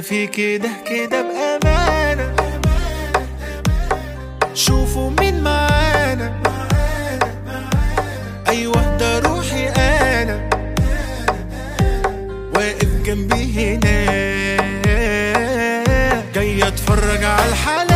في كده كده بأمانة شوفوا مين معانا أيوة ده روحي أنا واقف جنبي هنا جاي أتفرج على الحلقة